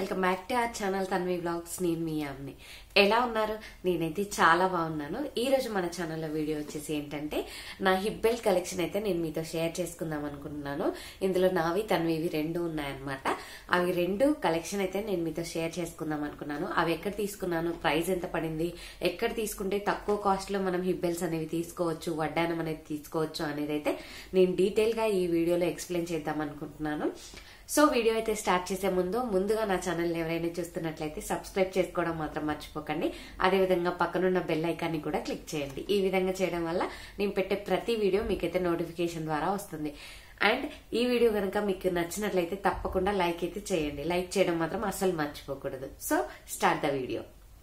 Welcome back to our channel Tanvi blogs నేను మీ అమ్ని ఎలా ఉన్నారు నేనైతే చాలా బాగున్నాను ఈ రోజు మన ఛానల్లో వీడియో వచ్చేసి ఏంటంటే నా హిప్ బెల్ట్ కలెక్షన్ అయితే నేను మీతో షేర్ చేసుకుందాం అనుకుంటున్నాను ఇందులో నావి తన్వివి రెండు ఉన్నాయన్నమాట అవి రెండు కలెక్షన్ అయితే నేను మీతో షేర్ చేసుకుందాం అనుకున్నాను అవి ఎక్కడ తీసుకున్నాను ప్రైస్ ఎంత పడింది ఎక్కడ తీసుకుంటే తక్కువ కాస్ట్ లో మనం హిప్ బెల్ట్స్ అనేవి తీసుకోవచ్చు వడ్డానం అనేది తీసుకోవచ్చు అనేది అయితే నేను డీటెయిల్ గా ఈ వీడియోలో ఎక్స్ప్లెయిన్ చేద్దాం అనుకుంటున్నాను సో వీడియో అయితే స్టార్ట్ చేసే ముందు ముందుగా నా ఛానల్ ఎవరైనా చూస్తున్నట్లయితే సబ్స్క్రైబ్ చేసుకోవడం మాత్రం మర్చిపోకండి అదేవిధంగా పక్కనున్న బెల్ ఐకాన్ని కూడా క్లిక్ చేయండి ఈ విధంగా చేయడం వల్ల నేను పెట్టే ప్రతి వీడియో మీకైతే నోటిఫికేషన్ ద్వారా వస్తుంది అండ్ ఈ వీడియో కనుక మీకు నచ్చినట్లయితే తప్పకుండా లైక్ అయితే చేయండి లైక్ చేయడం మాత్రం అస్సలు మర్చిపోకూడదు so start the video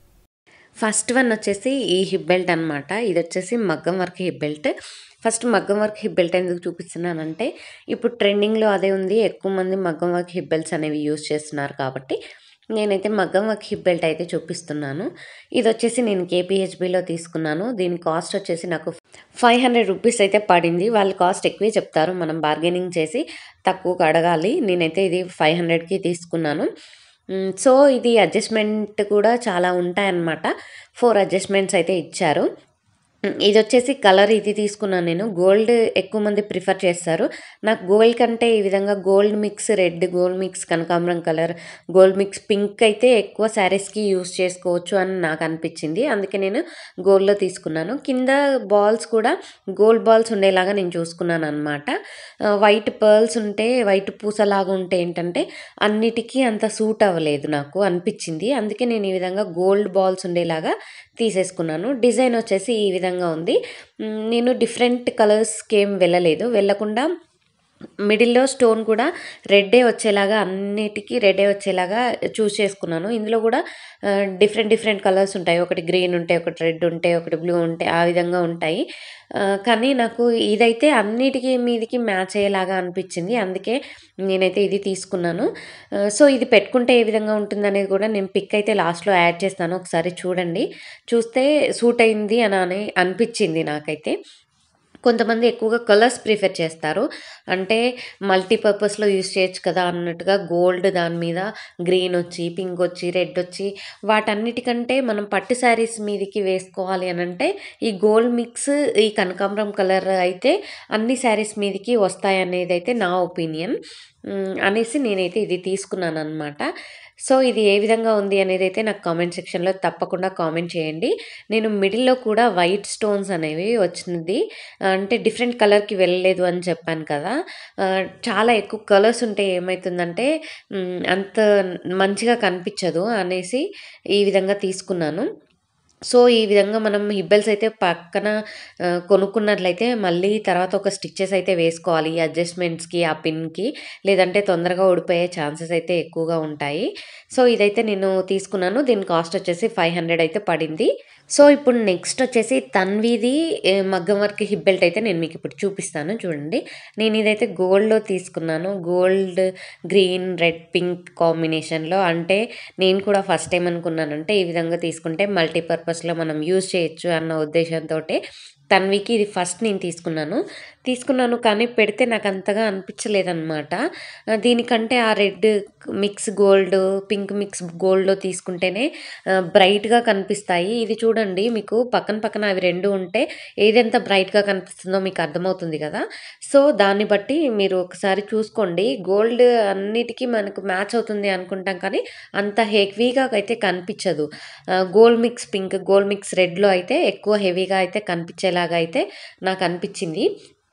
first one వచ్చేసి ఈ హిప్ బెల్ట్ అనమాట ఇది వచ్చేసి మగ్గం వర్క్ హిప్ బెల్ట్ ఫస్ట్ మగ్గం వర్క్ హిప్ బెల్ట్ ఎందుకు చూపిస్తున్నానంటే ఇప్పుడు ట్రెండింగ్లో అదే ఉంది ఎక్కువ మంది మగ్గం వర్క్ హిప్ బెల్ట్స్ అనేవి యూజ్ చేస్తున్నారు కాబట్టి నేనైతే మగ్గం వర్క్ హిప్ బెల్ట్ అయితే చూపిస్తున్నాను ఇది వచ్చేసి నేను కేపీహెచ్బిలో తీసుకున్నాను దీని కాస్ట్ వచ్చేసి నాకు ఫైవ్ హండ్రెడ్ రూపీస్ అయితే పడింది వాళ్ళు కాస్ట్ ఎక్కువే చెప్తారు మనం బార్గెనింగ్ చేసి తక్కువకు అడగాలి నేనైతే ఇది ఫైవ్ హండ్రెడ్కి తీసుకున్నాను మ్, సో ఇది అడ్జస్ట్మెంట్ కూడా చాలా ఉంటాయన్నమాట ఫోర్ అడ్జస్ట్మెంట్స్ అయితే ఇచ్చారు మ్, ఇది వచ్చేసి కలర్ ఇది తీసుకున్నాను నేను గోల్డ్ ఎక్కువ మంది ప్రిఫర్ చేస్తారు నాకు గోల్డ్ కంటే ఈ విధంగా gold mix red gold mix కనకాంబరం కలర్ గోల్డ్ మిక్స్ పింక్ అయితే ఎక్కువ శారీస్కి యూస్ చేసుకోవచ్చు అని నాకు అనిపించింది అందుకే నేను గోల్డ్లో తీసుకున్నాను కింద బాల్స్ కూడా గోల్డ్ బాల్స్ ఉండేలాగా నేను చూసుకున్నాను అనమాట వైట్ పర్ల్స్ ఉంటే వైట్ పూసలాగా ఉంటే ఏంటంటే అన్నిటికీ అంత సూట్ అవ్వలేదు నాకు అనిపించింది అందుకే నేను ఈ విధంగా గోల్డ్ బాల్స్ ఉండేలాగా తీసేసుకున్నాను డిజైన్ వచ్చేసి ఈ విధంగా ఉంది మ్, నేను డిఫరెంట్ కలర్స్కి ఏం వెళ్ళలేదు వెళ్ళకుండా మిడిల్లో స్టోన్ కూడా రెడ్డే వచ్చేలాగా అన్నిటికీ రెడ్డే వచ్చేలాగా చూస్ చేసుకున్నాను ఇందులో కూడా డిఫరెంట్ డిఫరెంట్ కలర్స్ ఉంటాయి ఒకటి గ్రీన్ ఉంటాయి ఒకటి రెడ్ ఉంటాయి ఒకటి బ్లూ ఉంటాయి ఆ విధంగా ఉంటాయి ఆ, కానీ నాకు ఇదైతే అన్నిటికీ మీదికి మ్యాచ్ అయ్యేలాగా అనిపించింది అందుకే నేనైతే ఇది తీసుకున్నాను ఆ, సో ఇది పెట్టుకుంటే ఏ విధంగా ఉంటుంది అనేది కూడా నేను పిక్ అయితే లాస్ట్లో యాడ్ చేస్తాను ఒకసారి చూడండి చూస్తే సూట్ అయింది అని అని అనిపించింది నాకైతే కొంతమంది ఎక్కువగా కలర్స్ ప్రిఫర్ చేస్తారు అంటే మల్టీపర్పస్లో యూస్ చేయొచ్చు కదా అన్నట్టుగా గోల్డ్ దాని మీద గ్రీన్ వచ్చి పింక్ వచ్చి రెడ్ వచ్చి వాటన్నిటికంటే మనం పట్టు శారీస్ మీదకి వేసుకోవాలి అని అంటే ఈ గోల్డ్ మిక్స్ ఈ కనకాంబరం కలర్ అయితే అన్ని శారీస్ మీదకి వస్తాయి అనేది అయితే నా ఒపీనియన్ అనేసి నేనైతే ఇది తీసుకున్నాను అనమాట సో ఇది ఏ విధంగా ఉంది అనేది అయితే నాకు కామెంట్ సెక్షన్లో తప్పకుండా కామెంట్ చేయండి నేను మిడిల్లో కూడా వైట్ స్టోన్స్ అనేవి వచ్చింది అంటే డిఫరెంట్ కలర్కి వెళ్ళలేదు అని చెప్పాను కదా ఆ, చాలా ఎక్కువ కలర్స్ ఉంటే ఏమవుతుందంటే మ్, అంత మంచిగా కనిపించదు అనేసి ఈ విధంగా తీసుకున్నాను సో ఈ విధంగా మనం హిబ్బెల్స్ అయితే పక్కన ఆ, కొనుక్కున్నట్లయితే మళ్ళీ తర్వాత ఒక స్టిచ్చెస్ అయితే వేసుకోవాలి ఈ అడ్జస్ట్మెంట్స్కి ఆ పిన్కి లేదంటే తొందరగా ఊడిపోయే ఛాన్సెస్ అయితే ఎక్కువగా ఉంటాయి సో ఇదైతే నేను తీసుకున్నాను దీని కాస్ట్ వచ్చేసి ఫైవ్ హండ్రెడ్ అయితే పడింది సో ఇప్పుడు నెక్స్ట్ వచ్చేసి తన్విది ఏ, మగ్గం వర్క్ హిప్ బెల్ట్ అయితే నేను మీకు ఇప్పుడు చూపిస్తాను చూడండి నేను ఇదైతే గోల్డ్లో తీసుకున్నాను గోల్డ్ గ్రీన్ రెడ్ పింక్ కాంబినేషన్లో అంటే నేను కూడా ఫస్ట్ టైం అనుకున్నానంటే ఈ విధంగా తీసుకుంటే మల్టీపర్పస్లో మనం యూజ్ చేయొచ్చు అన్న ఉద్దేశంతో తన్వికి ఇది ఫస్ట్ నేను తీసుకున్నాను తీసుకున్నాను కానీ పెడితే నాకు అంతగా అనిపించలేదన్నమాట ఆ, దీనికంటే ఆ red mix gold pink mix గోల్డ్లో తీసుకుంటేనే బ్రైట్గా కనిపిస్తాయి ఇది చూడండి మీకు పక్కన పక్కన అవి రెండు ఉంటే ఏదెంత బ్రైట్గా కనిపిస్తుందో మీకు అర్థమవుతుంది కదా సో దాన్ని బట్టి మీరు ఒకసారి చూసుకోండి గోల్డ్ అన్నిటికీ మనకు మ్యాచ్ అవుతుంది అనుకుంటాం కానీ అంత హెవీగా అయితే కనిపించదు gold mix pink gold mix రెడ్లో అయితే ఎక్కువ హెవీగా అయితే కనిపించేలాగా అయితే నాకు అనిపించింది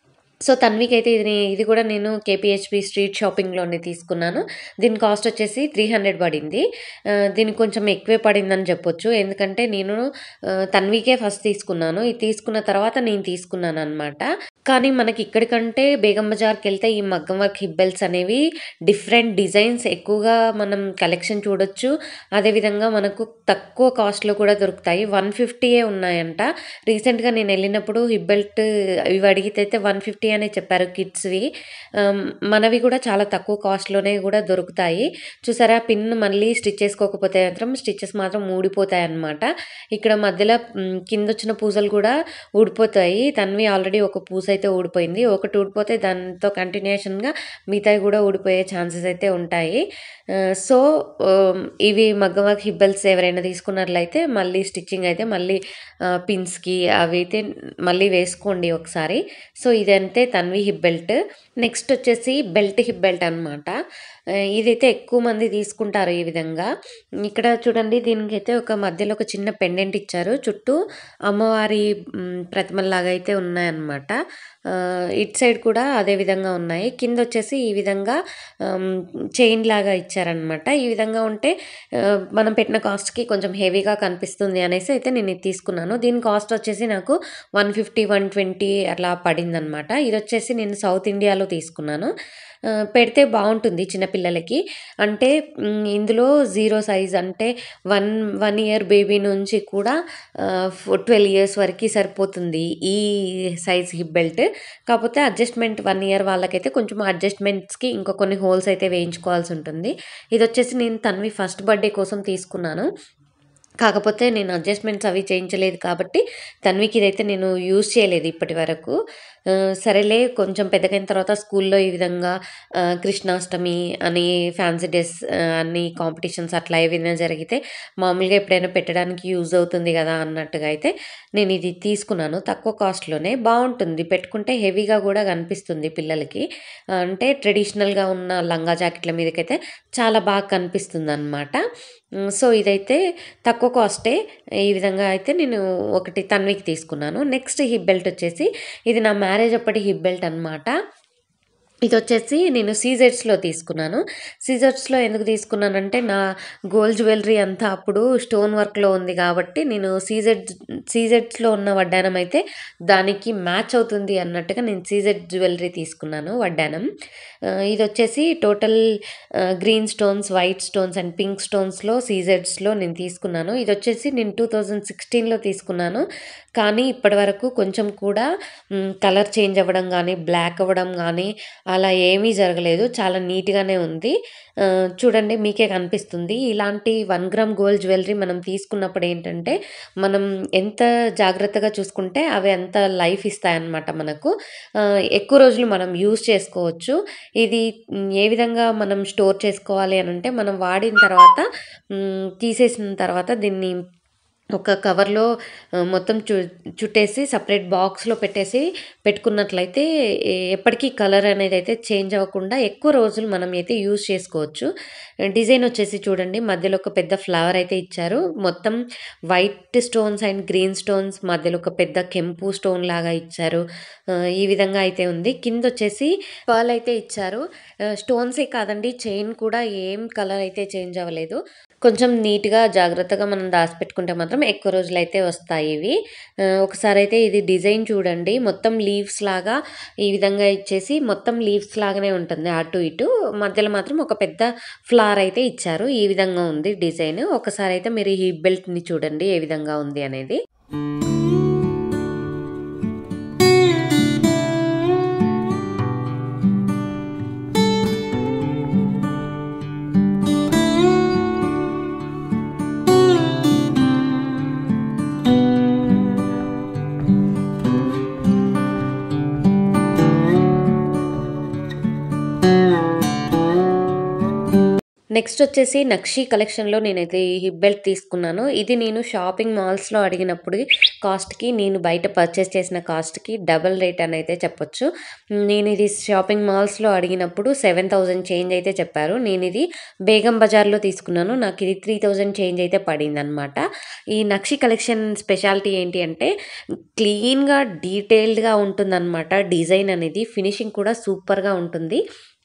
సో తన్వికి అయితే ఇది ఇది కూడా నేను కేపీహెచ్పి స్ట్రీట్ షాపింగ్లోనే తీసుకున్నాను దీని కాస్ట్ వచ్చేసి త్రీ హండ్రెడ్ పడింది ఆ, దీనికి కొంచెం ఎక్కువే పడిందని చెప్పొచ్చు ఎందుకంటే నేను ఆ, తన్వికే ఫస్ట్ తీసుకున్నాను ఇది తీసుకున్న తర్వాత నేను తీసుకున్నాను అనమాట కానీ మనకి ఇక్కడికంటే బేగం బజార్కి వెళ్తే ఈ మగ్గం వర్క్ హిబ్బెల్స్ అనేవి డిఫరెంట్ డిజైన్స్ ఎక్కువగా మనం కలెక్షన్ చూడొచ్చు అదేవిధంగా మనకు తక్కువ కాస్ట్లో కూడా దొరుకుతాయి వన్ ఫిఫ్టీయే ఉన్నాయంట రీసెంట్గా నేను వెళ్ళినప్పుడు హిబ్బెల్ట్ ఇవి అడిగితే అయితే వన్ ఫిఫ్టీ అనే చెప్పారు కిడ్స్‌వి. ఆహ్, మనవి కూడా చాలా తక్కువ కాస్ట్‌లోనే కూడా దొరుకుతాయి. చూసారా పిన్ మళ్ళీ స్టిచ్ చేసుకోకపోతే మాత్రం స్టిచెస్ మాత్రం ఊడిపోతాయన్నమాట. ఇక్కడ మధ్యలో హ్మ్, కిందొచ్చిన పూసలు కూడా ఊడిపోతాయి. తన్వి ఆల్రెడీ ఒక పూసైతే ఊడిపోయింది. ఒకటి ఊడిపోతే దాంతో కంటిన్యూషన్‌గా మిగతాయి కూడా ఊడిపోయే ఛాన్సెస్ అయితే ఉంటాయి. ఆహ్, సో, ఆహ్, ఇవి మగ్గం వర్క్ హిప్ బెల్ట్స్ ఎవరైనా తీసుకున్నట్లయితే మళ్ళీ స్టిచ్చింగ్ అయితే మళ్ళీ ఆహ్, పిన్స్‌కి అవైతే మళ్ళీ వేసుకోండి ఒకసారి. సో, ఇదంతే తన్వి హిప్ బెల్ట్. నెక్స్ట్ వచ్చేసి బెల్ట్ హిప్ బెల్ట్ అనమాట. ఆహ్, ఇదైతే ఎక్కువ మంది తీసుకుంటారు ఈ విధంగా. ఇక్కడ చూడండి దీనికైతే ఒక మధ్యలో ఒక చిన్న పెండెంట్ ఇచ్చారు. చుట్టూ అమ్మవారి హ్మ్, ప్రతిమల్లాగా అయితే ఉన్నాయన్నమాట. ఆహ్, ఇటు సైడ్ కూడా అదే విధంగా ఉన్నాయి. కిందొచ్చేసి ఈ విధంగా ఆహ్, చైన్ లాగా ఇచ్చారనమాట. ఈ విధంగా ఉంటే ఆహ్, మనం పెట్టిన కాస్ట్‌కి కొంచెం హెవీగా కనిపిస్తుంది అనేసి అయితే నేను ఇది తీసుకున్నాను. దీని కాస్ట్ వచ్చేసి నాకు 150, 120 అట్లా పడిందనమాట. ఇదొచ్చేసి నేను సౌత్ ఇండియాలో తీసుకున్నాను. ఆహ్, పెడితే బావుంటుంది చిన్న పిల్లలకి. అంటే హ్మ్, ఇందులో 0 సైజ్ అంటే 1, 1 ఇయర్ బేబీ నుంచి కూడా ఆహ్, ఫో 12 ఇయర్స్ వరకి సరిపోతుంది ఈ సైజ్ హిప్ బెల్ట్. కాపోతే అడ్జస్ట్‌మెంట్ 1 ఇయర్ వాళ్ళకైతే కొంచెం అడ్జస్ట్‌మెంట్స్‌కి ఇంకా కొన్ని హోల్స్ అయితే వేయించుకోవాల్సి ఉంటుంది. ఇదొచ్చేసి నేను తన్వి ఫస్ట్ బర్త్‌డే కోసం తీసుకున్నాను. కాకపోతే నేను అడ్జస్ట్‌మెంట్స్ అవి చేయించలేదు కాబట్టి తన్వికి ఇదైతే నేను యూజ్ చేయలేదు ఇప్పటి వరకు. ఆహ్, సరేలే కొంచెం పెద్దగయిన తర్వాత స్కూల్‌లో ఈ విధంగా ఆహ్, కృష్ణాష్టమి అని ఫ్యాన్సీ డ్రెస్ ఆహ్, అని కాంపిటీషన్స్ అట్లా ఏవైనా జరిగితే మామూలుగా ఎప్పుడైనా పెట్టడానికి యూజ్ అవుతుంది గదా! అన్నట్టుగా అయితే నేను ఇది తీసుకున్నాను. తక్కువ కాస్ట్‌లోనే బావుంటుంది. పెట్టుకుంటే హెవీగా కూడా కనిపిస్తుంది పిల్లలకి. అంటే ట్రెడిషనల్‌గా ఉన్న లంగా జాకెట్ల మీదకైతే చాలా బాగా కనిపిస్తుందనమాట. హ్మ్, సో, ఇదైతే తక్కువ కాస్టే. ఈ విధంగా అయితే నేను ఒకటి తన్వికి తీసుకున్నాను. నెక్స్ట్ హిప్ బెల్ట్ వచ్చేసి ఇది నా మ్యారేజ్ అప్పటి హిప్ బెల్ట్ అనమాట. ఇదొచ్చేసి నేను సీజెడ్స్‌లో తీసుకున్నాను. సీజెడ్స్‌లో ఎందుకు తీసుకున్నానంటే నా గోల్డ్ జ్యువెలరీ అంతా అప్పుడు స్టోన్ వర్క్‌లో ఉంది కాబట్టి నేను సీజెడ్ సీజెడ్స్‌లో ఉన్న వడ్డానం అయితే దానికి మ్యాచ్ అవుతుంది అన్నట్టుగా నేను సీజెడ్ జ్యువెలరీ తీసుకున్నాను వడ్డానం. ఆహ్, ఇదొచ్చేసి టోటల్ ఆహ్, green stones, white stones and pink స్టోన్స్‌లో సీజెడ్స్‌లో నేను తీసుకున్నాను. ఇదొచ్చేసి నేను 2016లో తీసుకున్నాను. కానీ ఇప్పటివరకు కొంచెం కూడా హ్మ్, కలర్ చేంజ్ అవ్వడం గానీ, బ్లాక్ అవ్వడం గానీ అలా ఏమీ జరగలేదు. చాలా నీట్‌గానే ఉంది. ఆహ్, చూడండి మీకే కనిపిస్తుంది. ఇలాంటి 1 గ్రామ్ గోల్డ్ జ్యువెలరీ మనం తీసుకున్నప్పుడు ఏంటంటే మనం ఎంత జాగ్రత్తగా చూసుకుంటే అవి అంత లైఫ్ ఇస్తాయన్నమాట మనకు. ఆహ్, ఎక్కువ రోజులు మనం యూజ్ చేసుకోవచ్చు. ఇది హ్మ్, ఏ విధంగా మనం స్టోర్ చేసుకోవాలి అనంటే మనం వాడిన తర్వాత హ్మ్, తీసేసిన తర్వాత దీన్ని ఒక కవర్‌లో ఆహ్, మొత్తం చు చుట్టేసి సెపరేట్ బాక్స్‌లో పెట్టేసి పెట్టుకున్నట్లయితే ఎ ఎప్పటికీ కలర్ అనేదైతే చేంజ్ అవ్వకుండా ఎక్కువ రోజులు మనం అయితే యూజ్ చేసుకోవచ్చు. డిజైన్ వచ్చేసి చూడండి మధ్యలో ఒక పెద్ద ఫ్లవర్ అయితే ఇచ్చారు. మొత్తం white stones and green stones మధ్యలో ఒక పెద్ద కెంపు స్టోన్ లాగా ఇచ్చారు. ఆహ్, ఈ విధంగా అయితే ఉంది. కిందొచ్చేసి పర్ల్ అయితే ఇచ్చారు. ఆహ్, స్టోన్సే కాదండి చైన్ కూడా ఏం కలర్ అయితే చేంజ్ అవ్వలేదు. కొంచెం నీట్‌గా, జాగ్రత్తగా మనం దాసిపెట్టుకుంటే మాత్రం ఎక్కువ రోజులైతే వస్తాయి ఇవి. ఆహ్, ఒకసారైతే ఇది డిజైన్ చూడండి. మొత్తం లీవ్స్ లాగా ఈ విధంగా ఇచ్చేసి మొత్తం లీవ్స్ లాగానే ఉంటుంది అటు ఇటు. మధ్యలో మాత్రం ఒక పెద్ద ఫ్లవర్ అయితే ఇచ్చారు. ఈ విధంగా ఉంది డిజైన్. ఒకసారైతే మీరు ఈ హిప్ బెల్ట్‌ని చూడండి ఏ విధంగా ఉంది అనేది. నెక్స్ట్ వచ్చేసి నక్షి కలెక్షన్‌లో నేనైతే ఈ హిప్ బెల్ట్ తీసుకున్నాను. ఇది నేను షాపింగ్ మాల్స్‌లో అడిగినప్పుడు కాస్ట్‌కి నేను బయట పర్చేస్ చేసిన కాస్ట్‌కి డబుల్ రేట్ అని అయితే చెప్పొచ్చు. నేను ఇది షాపింగ్ మాల్స్‌లో అడిగినప్పుడు 7000 చేంజ్ అయితే చెప్పారు. నేను ఇది బేగం బజార్‌లో తీసుకున్నాను. నాకు ఇది 3000 చేంజ్ అయితే పడిందనమాట. ఈ నక్షి కలెక్షన్ స్పెషాలిటీ ఏంటి అంటే క్లీన్‌గా, డీటెయిల్డ్‌గా ఉంటుందనమాట డిజైన్ అనేది. ఫినిషింగ్ కూడా సూపర్‌గా ఉంటుంది.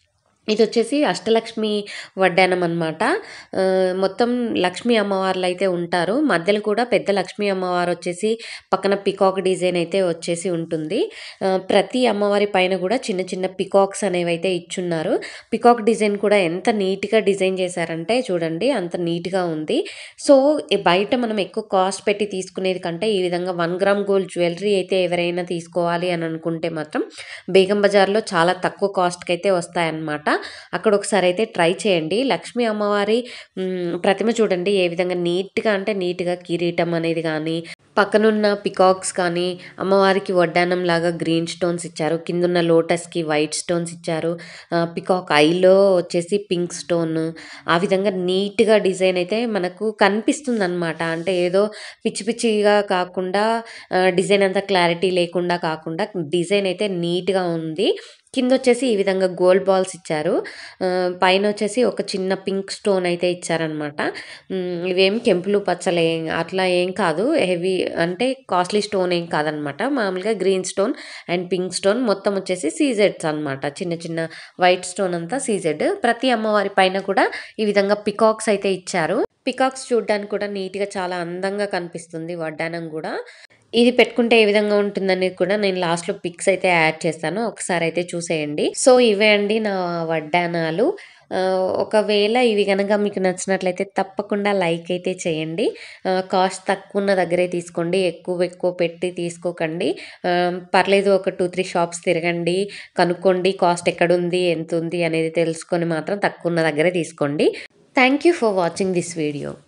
ఇది వచ్చేసి అష్టలక్ష్మి వడ్డానం అనమాట మొత్తం లక్ష్మీ అమ్మవార్లు అయితే ఉంటారు మధ్యలో కూడా పెద్ద లక్ష్మీ అమ్మవారు వచ్చేసి పక్కన పికాక్ డిజైన్ అయితే వచ్చేసి ఉంటుంది ఆ, ప్రతి అమ్మవారి పైన కూడా చిన్న చిన్న పికాక్స్ అనేవి అయితే ఇచ్చున్నారు పికాక్ డిజైన్ కూడా ఎంత నీట్గా డిజైన్ చేశారంటే చూడండి అంత నీట్గా ఉంది సో ఈ బయట మనం ఎక్కువ కాస్ట్ పెట్టి తీసుకునేది కంటే ఈ విధంగా వన్ గ్రామ్ గోల్డ్ జ్యువెలరీ అయితే ఎవరైనా తీసుకోవాలి అని అనుకుంటే మాత్రం బేగం బజార్లో చాలా తక్కువ కాస్ట్కి అయితే వస్తాయన్నమాట అక్కడ ఒకసారి అయితే ట్రై చేయండి లక్ష్మీ అమ్మవారి మ్, ప్రతిమ చూడండి ఏ విధంగా నీట్గా అంటే నీట్గా కిరీటం అనేది కానీ పక్కనున్న పికాక్స్ కానీ అమ్మవారికి వడ్డానం లాగా గ్రీన్ స్టోన్స్ ఇచ్చారు కిందున్న లోటస్కి వైట్ స్టోన్స్ ఇచ్చారు ఆ, పికాక్ ఐలో వచ్చేసి పింక్ స్టోన్ ఆ విధంగా నీట్గా డిజైన్ అయితే మనకు కనిపిస్తుంది అనమాట అంటే ఏదో పిచ్చి పిచ్చిగా కాకుండా ఆ, డిజైన్ అంతా క్లారిటీ లేకుండా కాకుండా డిజైన్ అయితే నీట్గా ఉంది కింద వచ్చేసి ఈ విధంగా గోల్డ్ బాల్స్ ఇచ్చారు ఆ, పైన వచ్చేసి ఒక చిన్న పింక్ స్టోన్ అయితే ఇచ్చారనమాట మ్, ఇవేం కెంపులు పచ్చలు ఏం అట్లా ఏం కాదు హెవీ అంటే కాస్ట్లీ స్టోన్ ఏం కాదనమాట మామూలుగా green stone and pink stone మొత్తం వచ్చేసి సీజెడ్స్ అనమాట చిన్న చిన్న వైట్ స్టోన్ అంతా సీజెడ్ ప్రతి అమ్మవారి పైన కూడా ఈ విధంగా పికాక్స్ అయితే ఇచ్చారు పికాక్స్ చూడడానికి కూడా నీట్గా చాలా అందంగా కనిపిస్తుంది వడ్డానం కూడా ఇది పెట్టుకుంటే ఏ విధంగా ఉంటుందనేది కూడా నేను లాస్ట్లో పిక్స్ అయితే యాడ్ చేస్తాను ఒకసారి అయితే చూసేయండి సో ఇవే అండి నా వడ్డానాలు ఆ, ఒకవేళ ఇవి కనుక మీకు నచ్చినట్లయితే తప్పకుండా లైక్ అయితే చేయండి ఆ, కాస్ట్ తక్కువ ఉన్న దగ్గరే తీసుకోండి ఎక్కువ ఎక్కువ పెట్టి తీసుకోకండి ఆ, పర్లేదు ఒక టూ త్రీ షాప్స్ తిరగండి కనుక్కోండి కాస్ట్ ఎక్కడుంది ఎంత ఉంది అనేది తెలుసుకొని మాత్రం తక్కువ ఉన్న దగ్గరే తీసుకోండి thank you for watching this video